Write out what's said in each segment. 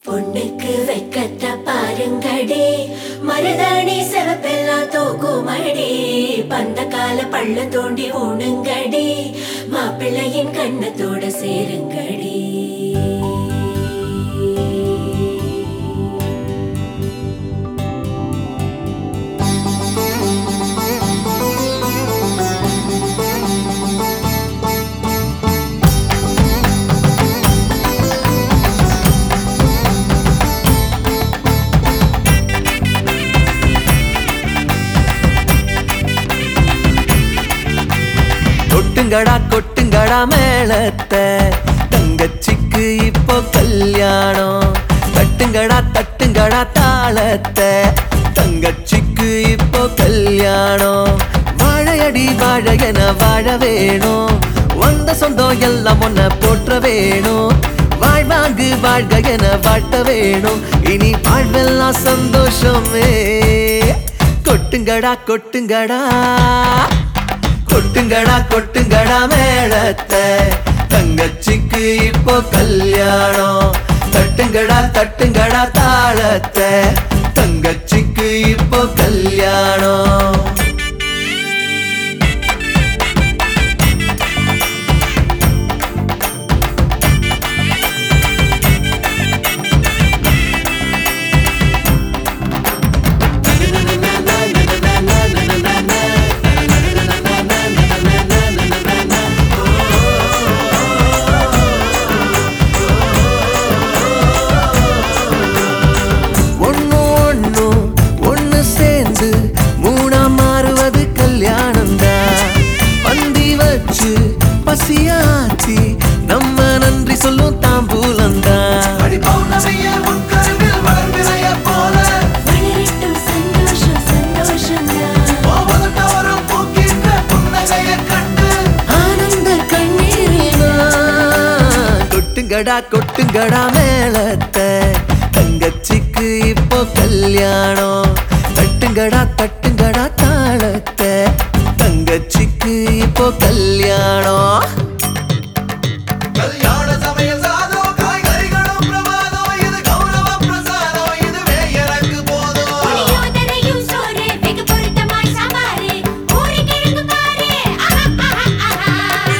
பொண்ணுக்கு வைக்கத்த பாருங்கடி மருதாணி சிவப்பெல்லாம் தூக்குமடி பந்த கால பள்ள தோண்டி ஊனுங்கடி மாப்பிள்ளையின் கண்ணத்தோட சேருங்கடி கொட்டுங்கடா கொட்டுங்கடா மேளத்தை தங்கச்சிக்கு இப்போ கல்யாணம் தட்டுங்கடா தட்டுங்கடா தாளத்தை தங்கச்சிக்கு இப்போ கல்யாணம் வாழையடி வாழ என வாழ வேணும் வந்த சொந்தம் எல்லாம் ஒன்ன போற்ற வேணும் வாழ்வாங்கு வாழ்க என வாட்ட வேணும் இனி வாழ்வெல்லாம் சந்தோஷமே கொட்டுங்கடா கொட்டுங்கடா கொட்டுங்கடா கொட்டுங்கடா மேளத்தை தங்கச்சிக்கு இப்போ கல்யாணம் தட்டுங்கடா தட்டுங்கடா தாளத்தை தங்கச்சிக்கு இப்போ கல்யாணம் ஒண்ணு ஒண்ணு ஒண்ணு சேர்ந்து மூணா மாறுவது கல்யாணம் தான் பந்தி வச்சு பசியாத்தி நம்ம நன்றி சொல்லும் தாம்பூலம் தான் வளரட்டும் சந்தோஷம் சந்தோஷம் ஆனந்த கண்ணீரில் கொட்டுங்கடா கொட்டுங்கடா மேளத்தை தங்கச்சிக்கு இப்போ கல்யாணம் தட்டுங்கடா தட்டுங்கடா தாளத்தை தங்கச்சிக்கு இப்போ கல்யாணம் கல்யாண சமையல் சாதம் காய்கறிகளும் பிரமாதம் இது கௌரவ பிரசாதம் இதுவே எனக்கு போதும் புளியோதரையும் சோறு வெகு பொருத்தமாய் சாம்பாரு ஊறுகிழங்கு பாரு ஆஹா, ஆஹா, ஆஹா.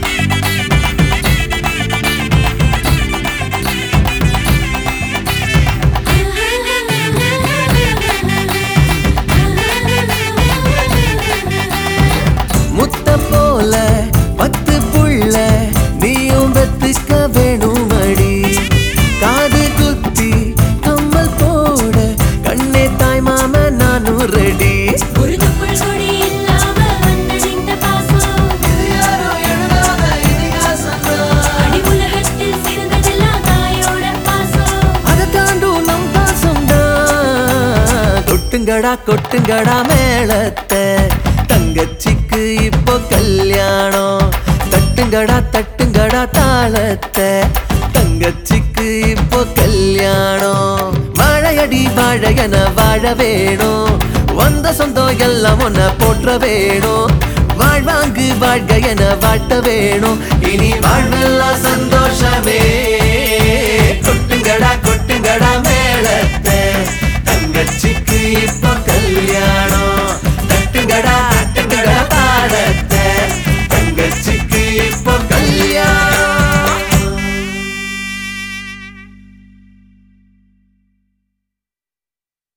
முத்த போல பத்து புள்ள நீயும் வெத்துக்க வேணும் அடி காது குத்தி கம்மல் போட கண்ணே தாய் மாம நானும் ரெடி முருகுப்புள் கொடி இல்லாம வந்தது இந்த பாசம். இது யாரோ எழுதாத இதிகாசம்தான். அடி உலகத்தில் சிறந்ததெல்லாம் தாயோட பாசம். அதை தாண்டும் நம் பாசம்தான் கொட்டுங்கடா கொட்டுங்கடா மேளத்தை தங்கச்சிக்கு இப்போ கல்யாணம் தட்டுங்கடா தட்டுங்கடா தாளத்தை தங்கச்சிக்கு இப்போ கல்யாணம் வாழையடி வாழ என வாழ வேணும் வந்த சொந்தம் எல்லாம் ஒன்ன போற்ற வேணும் வாழ்வாங்கு வாழ்க என வாட்ட வேணும் இனி வாழ்வெல்லாம் சந்தோஷமே கொட்டு